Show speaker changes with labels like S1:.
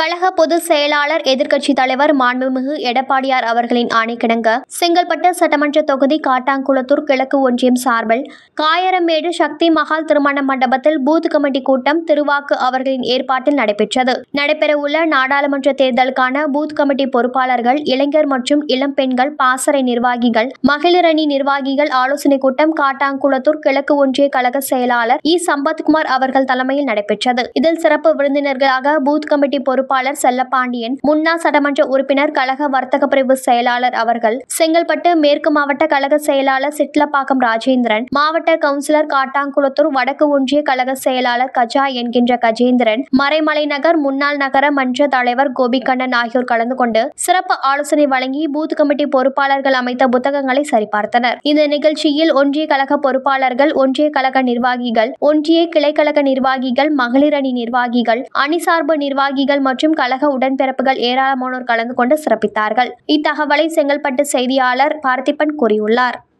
S1: கழக பொதுச் செயலாளர் எதிர்க்கட்சித் தலைவர் மாண்புமிகு எடப்பாடியார் அவர்களின் ஆணைக்கிணங்க செங்கல்பட்டு சட்டமன்ற தொகுதி காட்டாங்குளத்தூர் கிழக்கு ஒன்றியம் சார்பில் காயரமேடு சக்தி மகால் திருமண மண்டபத்தில் பூத் கமிட்டி கூட்டம் திருவாக்கு அவர்களின் ஏற்பாட்டில் நடைபெற்றது நடைபெறவுள்ள நாடாளுமன்ற தேர்தலுக்கான பூத் கமிட்டி பொறுப்பாளர்கள் இளைஞர் மற்றும் இளம் பெண்கள் பாசறை நிர்வாகிகள் மகளிரணி நிர்வாகிகள் ஆலோசனைக் கூட்டம் காட்டாங்குளத்தூர் கிழக்கு ஒன்றிய கழக செயலாளர் இ சம்பத்குமார் அவர்கள் தலைமையில் நடைபெற்றது இதில் சிறப்பு விருந்தினர்களாக பூத் கமிட்டி பொறுப்பாளர் செல்லப்பாண்டியன் முன்னாள் சட்டமன்ற உறுப்பினர் கழக வர்த்தக பிரிவு செயலாளர் அவர்கள் செங்கல்பட்டு மேற்கு மாவட்ட கழக செயலாளர் சிட்லப்பாக்கம் ராஜேந்திரன் மாவட்ட கவுன்சிலர் காட்டாங்குளத்தூர் வடக்கு ஒன்றிய கழக செயலாளர் கஜா என்கின்ற கஜேந்திரன் மறைமலை நகர் முன்னாள் நகர மன்ற தலைவர் கோபிகண்ணன் ஆகியோர் கலந்து கொண்டு சிறப்பு ஆலோசனை வழங்கி பூத் கமிட்டி பொறுப்பாளர்கள் அமைத்த புத்தகங்களை சரிபார்த்தனர் இந்த நிகழ்ச்சியில் ஒன்றிய கழக பொறுப்பாளர்கள் ஒன்றிய கழக நிர்வாகிகள் ஒன்றிய கிளைக்கழக நிர்வாகிகள் மகளிரணி நிர்வாகிகள் அணி சார்பு நிர்வாகிகள் மற்றும் கழக உடன்பிறப்புகள் ஏராளமானோர் கலந்து கொண்டு சிறப்பித்தார்கள் இத்தகவலை செங்கல்பட்டு செய்தியாளர் பார்த்திபன் கூறியுள்ளார்